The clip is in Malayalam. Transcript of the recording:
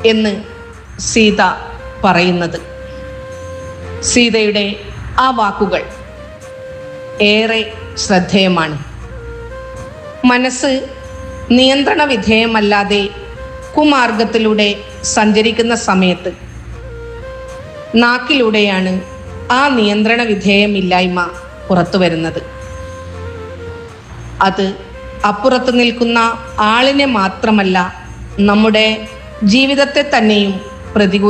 എന്ന് സീത പറയുന്നത് സീതയുടെ ആ വാക്കുകൾ ഏറെ ശ്രദ്ധേയമാണ് മനസ്സ് നിയന്ത്രണ വിധേയമല്ലാതെ കുമാർഗത്തിലൂടെ സഞ്ചരിക്കുന്ന സമയത്ത് നാക്കിലൂടെയാണ് ആ നിയന്ത്രണ വിധേയമില്ലായ്മ പുറത്തു വരുന്നത് അത് അപ്പുറത്ത് നിൽക്കുന്ന ആളിനെ മാത്രമല്ല നമ്മുടെ ജീവിതത്തെ തന്നെയും പ്രതികൂല